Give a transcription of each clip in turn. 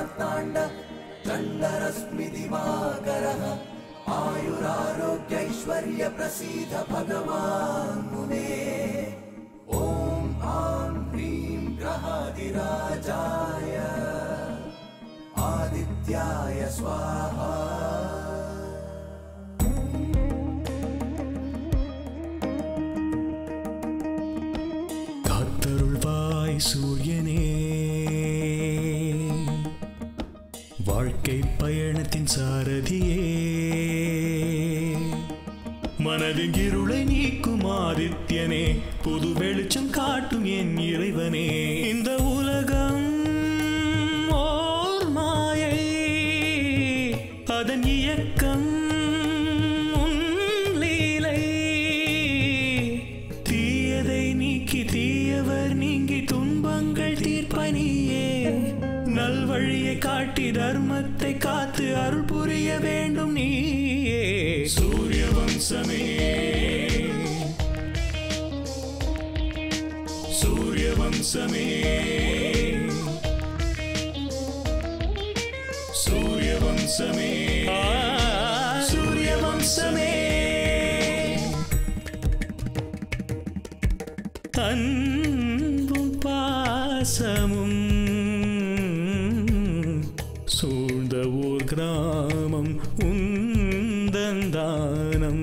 मार्ताण्ड चण्डरश्मिदिवाकरः आयुरारोग्यैश्वर्यप्रसीद भगवान् मुने ॐ आं ह्रीं ग्रहादिराजाय आदित्याय स्वाहा காத்தருள்வாய் சூரியனே வாழ்க்கை பயணத்தின் சாரதியே மனதின் இருளை நீக்கும் ஆதித்யனே புது வெளிச்சம் காட்டும் என் இறைவனே இந்த உலகம் ஓர் மாயை அதன் இயக்கம் உன் லீலை தீயதை நீக்கி தீயவர் நீங்கி துன்பங்கள் தீர்ப்பனியே நல்வழியை காட்டி தர்மத்தை காத்து அருள் புரிய வேண்டும் நீயே சூரிய வம்சமே சூரிய வம்சமே சூரிய வம்சமே சூரிய வம்சமே அன்பும் பாசமும் சூழ்ந்த ஊர் கிராமம் உந்தந்தானம்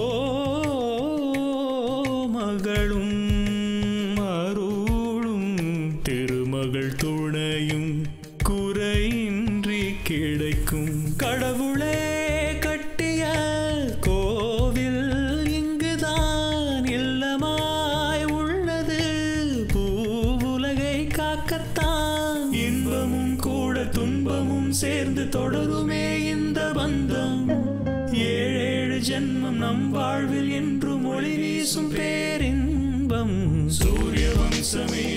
கோமகளும் அருளும் திருமகள் துணையும் குறையின்றி கிடைக்கும் கடவுளே கட்டிய கோவில் இங்குதான் இல்லமாய் உள்ளது பூவுலகை காக்கத்தான் இன்பமும் கூட துன்பமும் சேர்ந்து தொடருமே இந்த பந்தம் ஏழேழு ஜென்மம் நம் வாழ்வில் என்றும் ஒளி வீசும் பேரின்பம் சூரிய வம்சமே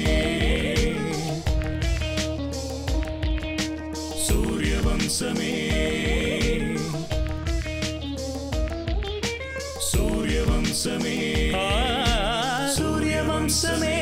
சூரிய வம்சமே சூரிய வம்சமே சூரிய வம்சமே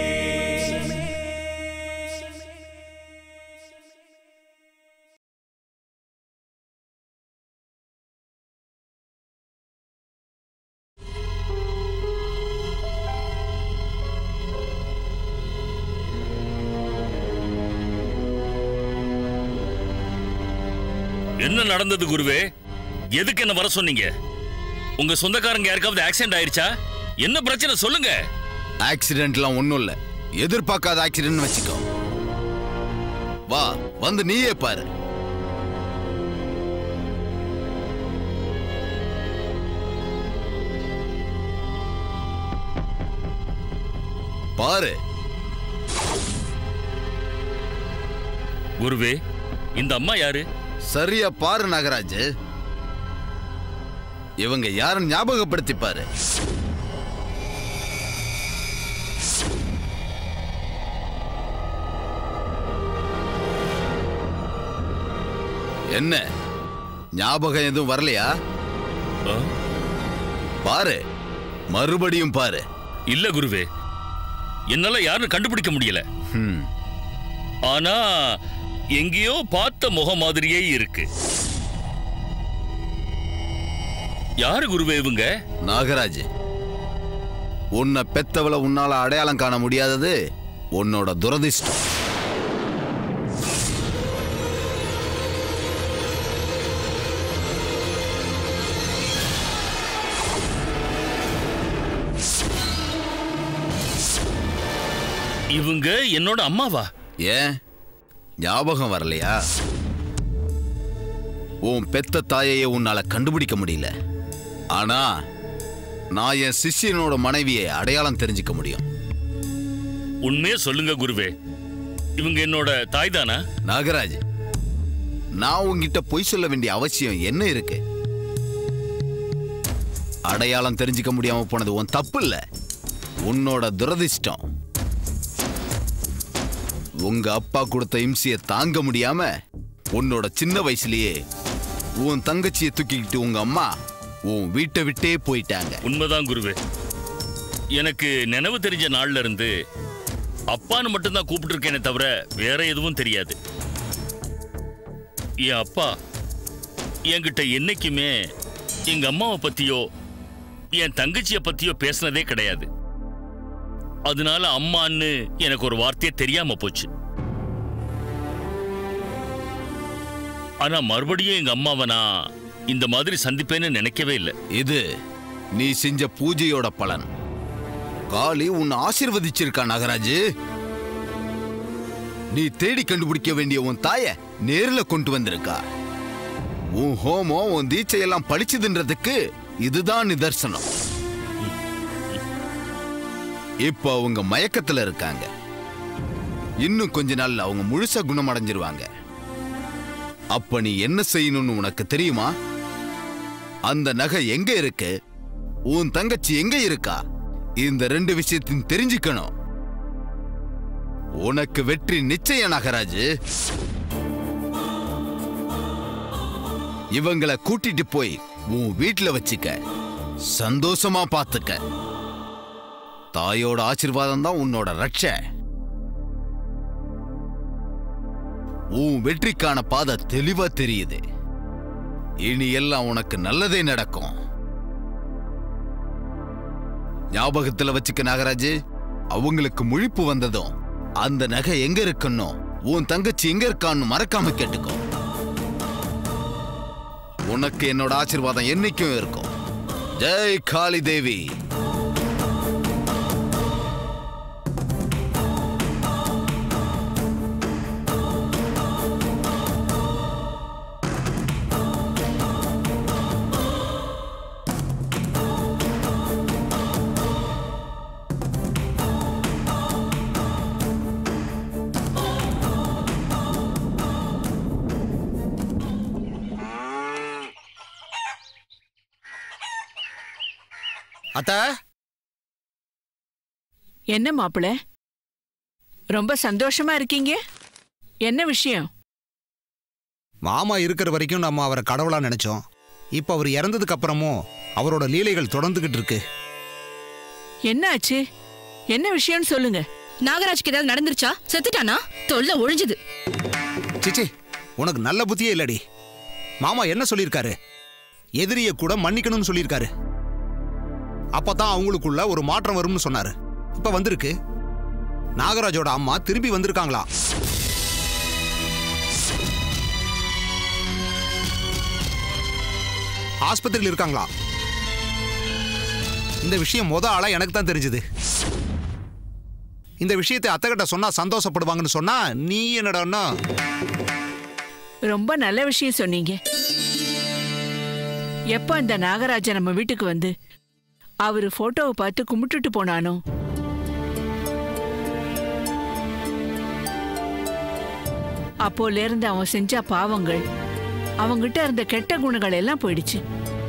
என்ன நடந்தது குருவே எதுக்கு என்ன வர சொன்னீங்க உங்க சொந்தக்காரங்க யாருக்காவது ஆக்சிடென்ட் ஆயிருச்சா என்ன பிரச்சனை சொல்லுங்க ஆக்சிடென்ட்லாம் ஒண்ணும் இல்ல எதிர்பார்க்காத ஆக்சிடென்ட் வச்சுக்கோ வா வந்து நீயே பாரு பாரு குருவே இந்த அம்மா யாரு சரியா பாரு நாகராஜ் இவங்க யாருன்னு ஞாபகப்படுத்தி பாரு என்ன ஞாபகம் எதுவும் வரலையா ஆ? பாரு மறுபடியும் பாரு இல்ல குருவே என்னால யாருன்னு கண்டுபிடிக்க முடியல ஹம், ஆனா எங்கேயோ பார்த்த முகம் மாதிரியே இருக்கு யாரு குருவே இவங்க நாகராஜ் உன்னை பெத்தவளை உன்னால அடையாளம் காண முடியாதது உன்னோட துரதிர்ஷ்டம் இவங்க என்னோட அம்மாவா ஏன் ஞாபகம் வரலையா உன் பெத்த தாயையே உன்னால கண்டுபிடிக்க முடியல ஆனா நான் என் சிஷ்யனோட மனைவியை அடையாளம் தெரிஞ்சுக்க முடியும் உண்மையே சொல்லுங்க குருவே இவங்க என்னோட தாய் தானா நாகராஜ் நான் உன்கிட்ட பொய் சொல்ல வேண்டிய அவசியம் என்ன இருக்கு அடையாளம் தெரிஞ்சுக்க முடியாம போனது உன் தப்பு இல்ல உன்னோட துரதிர்ஷ்டம் உங்க அப்பா கொடுத்த இம்சைய தாங்க முடியாம உன்னோட சின்ன வயசுலயே உன் தங்கச்சியை தூக்கிக்கிட்டு உங்க அம்மா உன் வீட்டை விட்டே போயிட்டாங்க உண்மைதான் குருவே எனக்கு நினைவு தெரிஞ்ச நாள்ல இருந்து அப்பான்னு மட்டும்தான் கூப்பிட்டு இருக்கேனே தவிர வேற எதுவும் தெரியாது என் அப்பா என்கிட்ட என்னைக்குமே எங்க அம்மாவை பத்தியோ என் தங்கச்சிய பத்தியோ பேசுனதே கிடையாது அதனால அம்மான்னு எனக்கு ஒரு வார்த்தையே தெரியாம போச்சு ஆனா மறுபடியும் எங்க அம்மாவை நான் இந்த மாதிரி சந்திப்பேன்னு நினைக்கவே இல்லை இது நீ செஞ்ச பூஜையோட பலன் காளி உன்னை ஆசீர்வதிச்சிருக்கா நாகராஜ் நீ தேடி கண்டுபிடிக்க வேண்டிய உன் தாய நேர்ல கொண்டு வந்திருக்கா உன் ஹோமம் உன் தீட்சையெல்லாம் பழிச்சுதுன்றதுக்கு இதுதான் நிதர்சனம் இப்ப அவங்க மயக்கத்துல இருக்காங்க இன்னும் கொஞ்ச நாள்ல அவங்க முழுசா குணமடைஞ்சிருவாங்க அப்ப நீ என்ன செய்யணும்னு உனக்கு தெரியுமா அந்த நகை எங்க இருக்கு உன் தங்கச்சி எங்க இருக்கா இந்த ரெண்டு விஷயத்தையும் தெரிஞ்சுக்கணும் உனக்கு வெற்றி நிச்சயம் நகராஜ் இவங்கள கூட்டிட்டு போய் உன் வீட்டுல வச்சுக்க சந்தோஷமா பாத்துக்க தாயோட ஆசீர்வாதம் தான் உன்னோட ரட்ச உன் வெற்றிக்கான பாதை தெளிவா தெரியுது இனி எல்லாம் உனக்கு நல்லதே நடக்கும் ஞாபகத்துல வச்சுக்க நாகராஜ் அவங்களுக்கு முழிப்பு வந்ததும் அந்த நகை எங்க இருக்குன்னு உன் தங்கச்சி எங்க இருக்கான்னு மறக்காம கேட்டுக்கோ உனக்கு என்னோட ஆசீர்வாதம் என்னைக்கும் இருக்கும் ஜெய் காளி தேவி அத்த என்ன மாப்பிள ரொம்ப சந்தோஷமா இருக்கீங்க என்ன விஷயம் மாமா இருக்கிற வரைக்கும் நம்ம அவரை கடவுளா நினைச்சோம் இப்போ அவர் இறந்ததுக்கு அப்புறமும் அவரோட லீலைகள் தொடர்ந்துகிட்டு இருக்கு என்ன ஆச்சு என்ன விஷயம்னு சொல்லுங்க நாகராஜ்க்கு ஏதாவது நடந்துருச்சா செத்துட்டானா தொல்லை ஒழிஞ்சுது சிச்சி உனக்கு நல்ல புத்தியே இல்லடி மாமா என்ன சொல்லியிருக்காரு எதிரிய கூட மன்னிக்கணும்னு சொல்லியிருக்காரு அப்பதான் அவங்களுக்குள்ள ஒரு மாற்றம் வரும்னு சொன்னாரு இப்ப வந்திருக்கு நாகராஜோட அம்மா திரும்பி வந்திருக்காங்களா ஆஸ்பத்திரியில் இருக்காங்களா இந்த விஷயம் முத ஆளா எனக்கு தான் தெரிஞ்சது இந்த விஷயத்தை அத்தைகிட்ட சொன்னா சந்தோஷப்படுவாங்கன்னு சொன்னா நீ என்னடான்னா ரொம்ப நல்ல விஷயம் சொன்னீங்க எப்ப அந்த நாகராஜன் நம்ம வீட்டுக்கு வந்து அவரு போட்டோவை பார்த்து கும்பிட்டுட்டு போனானோ அப்போல இருந்து அவன் செஞ்ச பாவங்கள் அவங்கிட்ட இருந்த கெட்ட குணங்கள் எல்லாம் போயிடுச்சு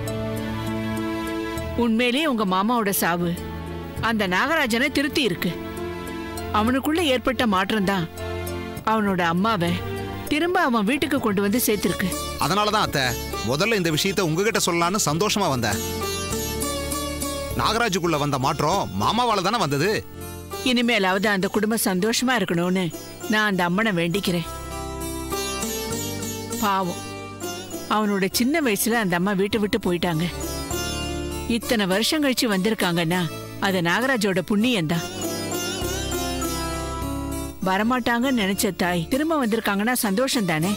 உண்மையிலேயே உங்க மாமாவோட சாவு அந்த நாகராஜனை திருத்தி இருக்கு அவனுக்குள்ள ஏற்பட்ட மாற்றம்தான் அவனோட அம்மாவை திரும்ப அவன் வீட்டுக்கு கொண்டு வந்து சேர்த்திருக்கு அதனால தான் அத்தை முதல்ல இந்த விஷயத்தை உங்ககிட்ட சொல்லலான்னு சந்தோஷமா வந்தேன் நாகராஜுக்குள்ள வந்த மாற்றம் மாமாவால தானே வந்தது இனிமேலாவது அந்த குடும்பம் சந்தோஷமா இருக்கணும்னு நான் அந்த அம்மனை வேண்டிக்கிறேன் பாவம் அவனோட சின்ன வயசுல அந்த அம்மா வீட்டை விட்டு போயிட்டாங்க இத்தனை வருஷம் கழிச்சு வந்திருக்காங்கன்னா அது நாகராஜோட புண்ணியம்தான் வரமாட்டாங்கன்னு நினைச்ச தாய் திரும்ப வந்திருக்காங்கன்னா சந்தோஷம் தானே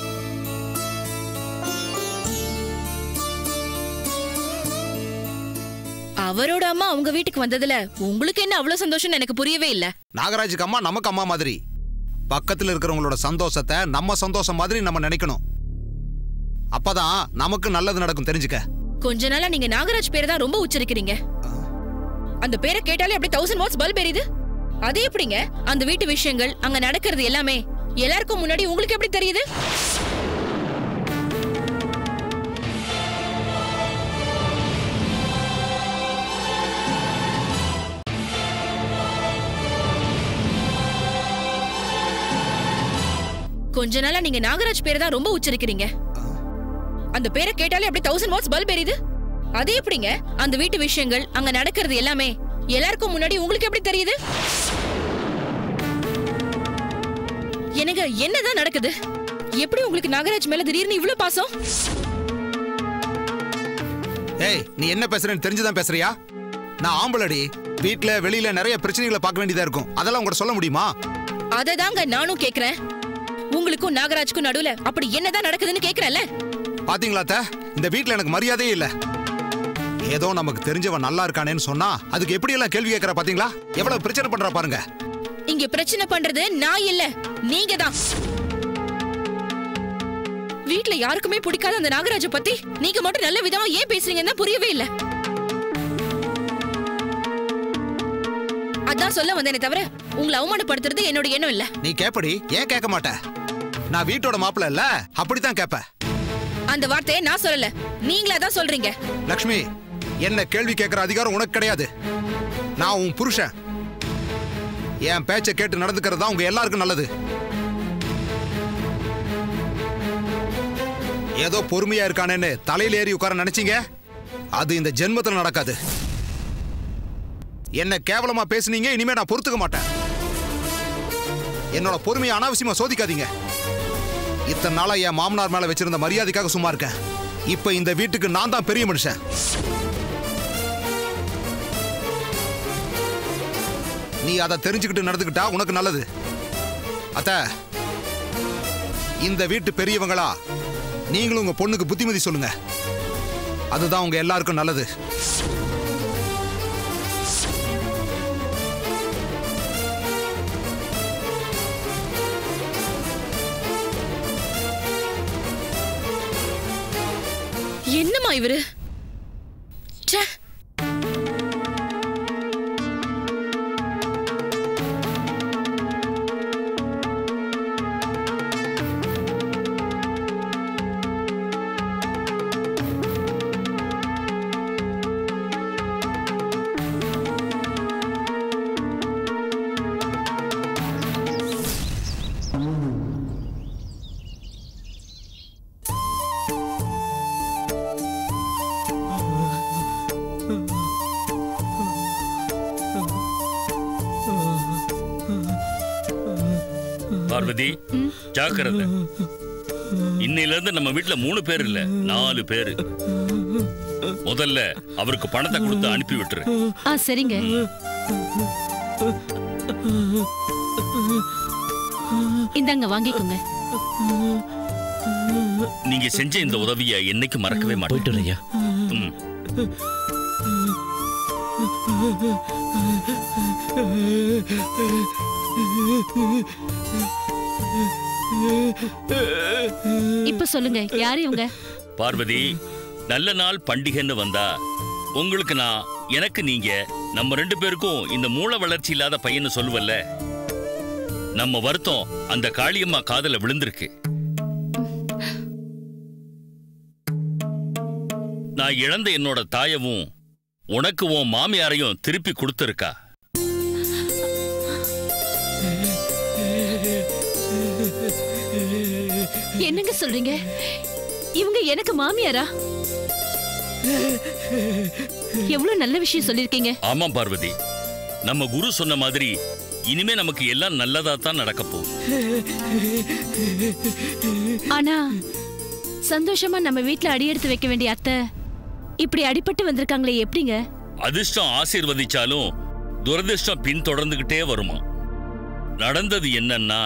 அவரோட அம்மா அவங்க வீட்டுக்கு வந்ததுல உங்களுக்கு என்ன அவ்வளவு சந்தோஷம்னு எனக்கு புரியவே இல்ல நாகராஜுக்கு அம்மா நமக்கு அம்மா மாதிரி பக்கத்துல இருக்கிறவங்களோட சந்தோஷத்தை நம்ம சந்தோஷம் மாதிரி நம்ம நினைக்கணும் அப்பதான் நமக்கு நல்லது நடக்கும் தெரிஞ்சுக்க கொஞ்ச நாளா நீங்க நாகராஜ் பேரை தான் ரொம்ப உச்சரிக்கிறீங்க அந்த பேரை கேட்டாலே அப்படியே தௌசண்ட் வாட்ஸ் பல்ப் எரியுது அது எப்படிங்க அந்த வீட்டு விஷயங்கள் அங்க நடக்கிறது எல்லாமே எல்லாருக்கும் முன்னாடி உங்களுக்கு எப்படி தெரியுது கொஞ்ச நாளா நீங்க நாகராஜ் பேரை தான் ரொம்ப உச்சரிக்கிறீங்க அந்த பேரை கேட்டாலே அப்படியே தௌசண்ட் வாட்ஸ் பல்ப் எரியுது அது எப்படிங்க அந்த வீட்டு விஷயங்கள் அங்க நடக்கிறது எல்லாமே எல்லாருக்கும் முன்னாடி உங்களுக்கு எப்படி தெரியுது எனக்கு என்னதான் நடக்குது எப்படி உங்களுக்கு நாகராஜ் மேல திடீர்னு இவ்ளோ பாசம் ஏய் நீ என்ன பேசுறேன்னு தெரிஞ்சுதான் பேசுறியா நான் ஆம்பளடி வீட்ல வெளியில நிறைய பிரச்சனைகளை பார்க்க வேண்டியதா இருக்கும் அதெல்லாம் உங்கள்ட்ட சொல்ல முடியுமா அததாங்க நானும் கேக்குறேன் உங்களுக்கும் நாகராஜ்க்கும் நடுவுல அப்படி என்னதான் நடக்குதுன்னு கேக்குறேன்ல பாத்தீங்களா அத்தை? இந்த வீட்ல எனக்கு மரியாதையே இல்ல ஏதோ நமக்கு தெரிஞ்சவன் நல்லா இருக்கானேன்னு சொன்னா அதுக்கு எப்படி எல்லாம் கேள்வி கேட்கற பாத்தீங்களா எவ்வளவு பிரச்சனை பண்றா பாருங்க இங்க பிரச்சனை பண்றது நான் இல்ல நீங்க தான் வீட்ல யாருக்குமே பிடிக்காத அந்த நாகராஜ பத்தி நீங்க மட்டும் நல்ல விதமா ஏன் பேசுறீங்கன்னு புரியவே இல்ல அதான் சொல்ல வந்தேனே தவிர உங்களை அவமானப்படுத்துறது என்னோட எண்ணம் இல்ல நீ கேப்படி ஏன் கேட்க மாட்ட நான் வீட்டோட மாப்பிள்ள இல்ல அப்படித்தான் கேப்ப அந்த வார்த்தையை நான் சொல்லல நீங்களா தான் சொல்றீங்க லக்ஷ்மி என்ன கேள்வி கேட்கிற அதிகாரம் உனக்கு கிடையாது நான் உன் புருஷன் என் பேச்சை கேட்டு நடந்துக்கிறது தான் உங்க எல்லாருக்கும் நல்லது ஏதோ பொறுமையா இருக்கானேன்னு தலையில ஏறி உட்கார நினைச்சீங்க அது இந்த ஜென்மத்துல நடக்காது என்ன கேவலமா பேசுனீங்க இனிமே நான் பொறுத்துக்க மாட்டேன் என்னோட பொறுமையை அனாவசியமா சோதிக்காதீங்க இத்தனை நாளா என் மாமனார் மேல வச்சிருந்த மரியாதைக்காக சும்மா இருக்கேன் இப்ப இந்த வீட்டுக்கு நான் தான் பெரிய மனுஷன் நீ அதை தெரிஞ்சுக்கிட்டு நடந்துக்கிட்டா உனக்கு நல்லது அத்த இந்த வீட்டு பெரியவங்களா நீங்களும் உங்க பொண்ணுக்கு புத்திமதி சொல்லுங்க அதுதான் உங்க எல்லாருக்கும் நல்லது என்னம்மா இவரு ச்சே பார்வதி ஜாக்கிரதை இன்னையில இருந்து நம்ம வீட்ல மூணு பேர் இல்ல நாலு பேரு முதல்ல அவருக்கு பணத்தை கொடுத்து அனுப்பி விட்டுரு ஆ சரிங்க இந்தாங்க வாங்கிக்கோங்க நீங்க செஞ்ச இந்த உதவியை என்னைக்கு மறக்கவே மாட்டேன் போயிட்டு ஐயா ம். இப்ப சொல்லுங்க யாரு இவங்க பார்வதி நல்ல நாள் பண்டிகைன்னு வந்தா உங்களுக்கு நான் எனக்கு நீங்க நம்ம ரெண்டு பேருக்கும் இந்த மூளை வளர்ச்சி இல்லாத பையன்னு சொல்லுவல்ல நம்ம வருத்தம் அந்த காளியம்மா காதல விழுந்திருக்கு நான் இழந்த என்னோட தாயவும் உனக்கு உன் மாமியாரையும் திருப்பி கொடுத்துருக்கா என்னங்க சொல்றீங்க இவங்க எனக்கு மாமியாரா எவ்வளவு நல்ல விஷயம் சொல்லிருக்கீங்க ஆமாம் பார்வதி நம்ம குரு சொன்ன மாதிரி இனிமே நமக்கு எல்லாம் நல்லதா தான் நடக்க போகுது ஆனா சந்தோஷமா நம்ம வீட்ல அடியெடுத்து வைக்க வேண்டிய அத்தை இப்படி அடிபட்டு வந்திருக்காங்களே எப்படிங்க அதிர்ஷ்டம் ஆசீர்வதிச்சாலும் துரதிர்ஷ்டம் பின் தொடர்ந்துகிட்டே வருமா நடந்தது என்னன்னா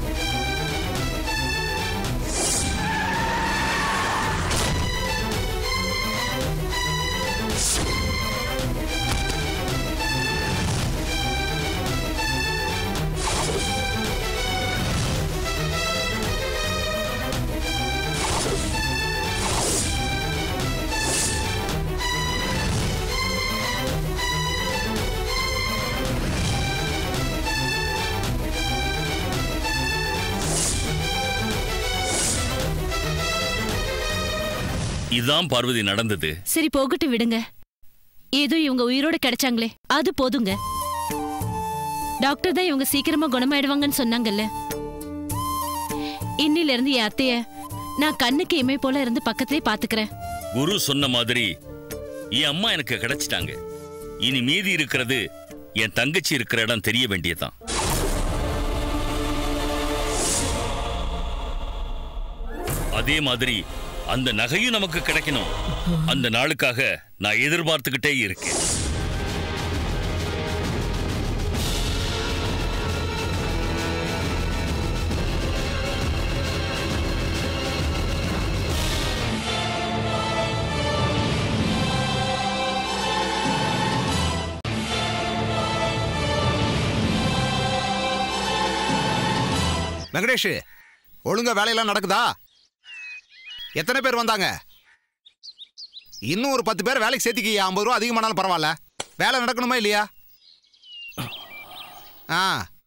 இதான் பார்வதி நடந்தது சரி போகட்டும் விடுங்க ஏதோ இவங்க உயிரோட கிடைச்சாங்களே அது போதுங்க டாக்டர் தான் இவங்க சீக்கிரமா குணமாயிடுவாங்கன்னு சொன்னாங்கல்ல இன்னில இருந்து என் அத்தைய நான் கண்ணுக்கு இமை போல இருந்து பக்கத்திலே பாத்துக்கிறேன் குரு சொன்ன மாதிரி என் அம்மா எனக்கு கிடைச்சிட்டாங்க இனி மீதி இருக்கிறது என் தங்கச்சி இருக்கிற இடம் தெரிய வேண்டியதுதான் அதே மாதிரி அந்த நகையும் நமக்கு கிடைக்கணும் அந்த நாளுக்காக நான் எதிர்பார்த்துக்கிட்டே இருக்கேன் வெங்கடேஷ் ஒழுங்கா வேலையெல்லாம் நடக்குதா எத்தனை பேர் வந்தாங்க இன்னும் ஒரு பத்து பேர் வேலைக்கு சேர்த்திக்கியா ஐம்பது ரூபா அதிகமானாலும் பரவாயில்ல வேலை நடக்கணுமா இல்லையா ஆ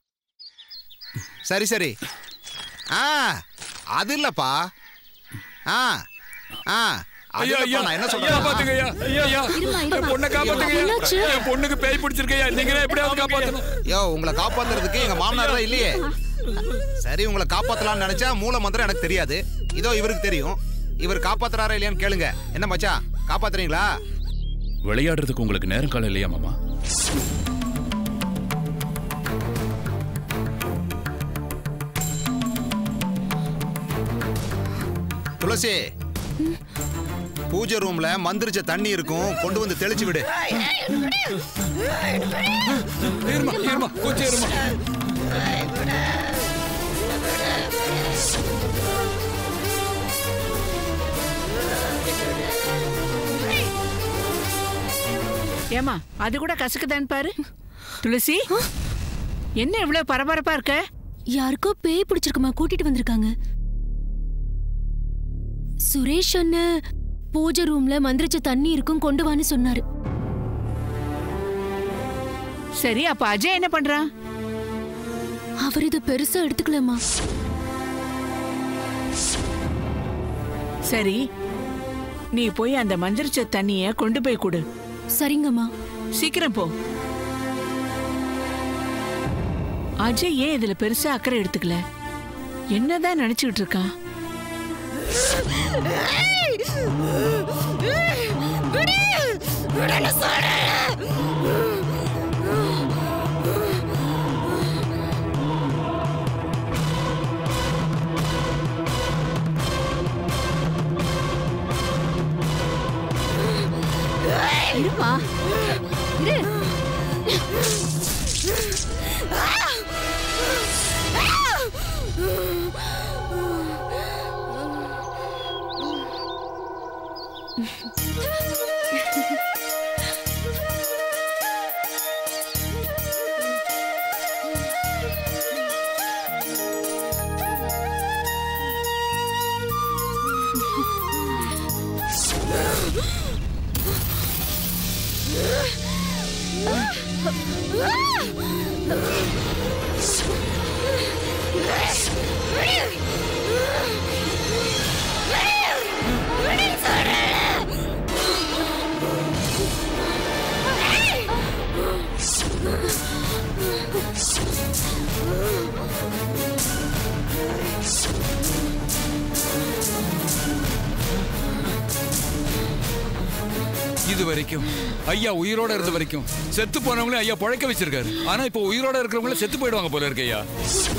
சரி சரி ஆ அது இல்லப்பா ஆ ஆ அது ஐயா இல்லப்பா, ஐயா நான் என்ன ஐயா சொல்றேன் பாத்துங்க ஐயா ஐயா ஐயா இருமா, இருமா. என் பொண்ணை காப்பாத்துங்க ஐயா. என்னாச்சு? என் பொண்ணுக்கு பேய் பிடிச்சிருக்கையா நீங்களே எப்படியாவது காப்பாத்தணும் யோ உங்களை காப்பாத்துறதுக்கு எங்க மாமனார் தான் இல்லையே சரி உங்களை காப்பாத்தலாம்னு நினைச்சா மூல மந்திரம் எனக்கு தெரியாது இதோ இவருக்கு தெரியும் இவர் காப்பாத்துறாரா இல்லையான்னு கேளுங்க என்ன மச்சான் காப்பாத்துறீங்களா விளையாடுறதுக்கு உங்களுக்கு நேரம் காலம் இல்லையா மாமா துளசி பூஜை ரூம்ல மந்திரிச்ச தண்ணி இருக்கும் கொண்டு வந்து தெளிச்சு விடு இருமா இருமா கொஞ்சம் இருமா ஏமா அது கூட கசக்குதான்னு பாரு துளசி என்ன இவ்வளவு பரபரப்பா இருக்க யாருக்கோ பேய் பிடிச்சிருக்குமா கூட்டிட்டு வந்திருக்காங்க சுரேஷ் அண்ண பூஜை ரூம்ல மந்திரிச்ச தண்ணி இருக்கும் கொண்டு வான்னு சொன்னாரு சரி அப்ப அஜய் என்ன பண்றான் அவர் இதை பெருசா எடுத்துக்கலமா சரி நீ போய் அந்த மந்திரிச்ச தண்ணிய கொண்டு போய் கொடு சரிங்கம்மா சீக்கிரம் போ அஜய் ஏன் இதுல பெருசா அக்கறை எடுத்துக்கல என்னதான் நினைச்சுக்கிட்டு இருக்கான் இருமா இரு இது வரைக்கும் ஐயா உயிரோட இருந்த வரைக்கும் செத்து போனவங்களே ஐயா பழைக்க வச்சிருக்காரு ஆனா இப்போ உயிரோட இருக்கிறவங்கள செத்து போயிடுவாங்க போல இருக்கு ஐயா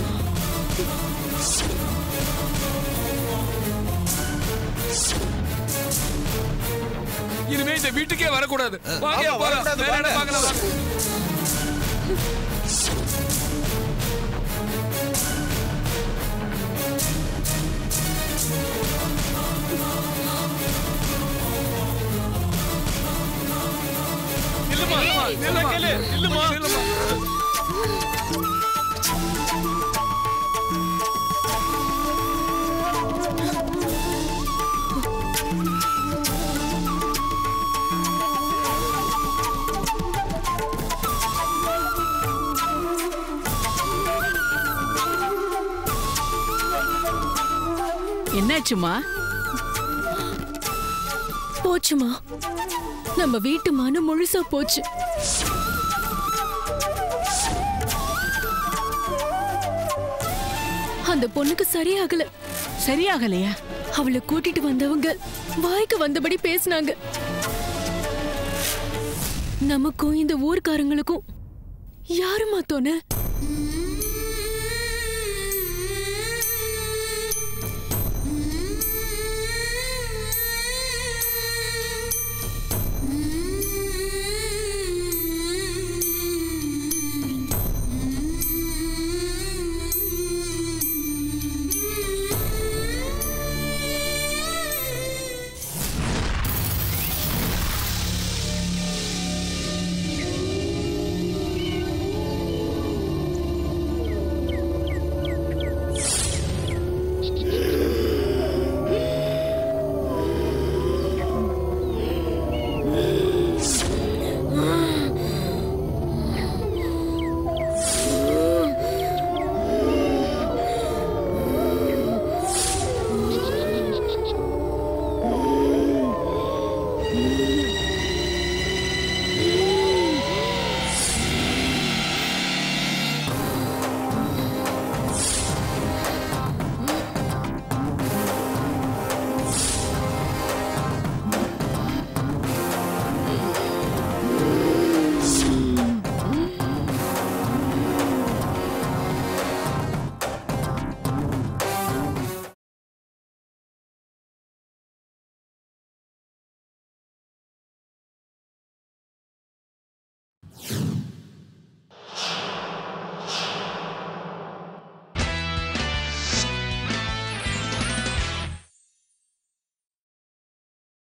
இனிமே இந்த வீட்டுக்கே வரக்கூடாது வாங்க ஐயா, போலாம். வேற இடம் பார்க்கலாம், வாங்க. இல்லம்மா, இல்லம்மா, இல்லம்மா, இல்லம்மா. என்னாச்சுமா போச்சுமா நம்ம வீட்டு மனம் முழுசா போச்சு அந்த பொண்ணுக்கு சரியாகல சரியாகலையா அவளை கூட்டிட்டு வந்தவங்க வாய்க்கு வந்தபடி பேசினாங்க நமக்கும் இந்த ஊர்க்காரங்களுக்கும் யாருமா தோண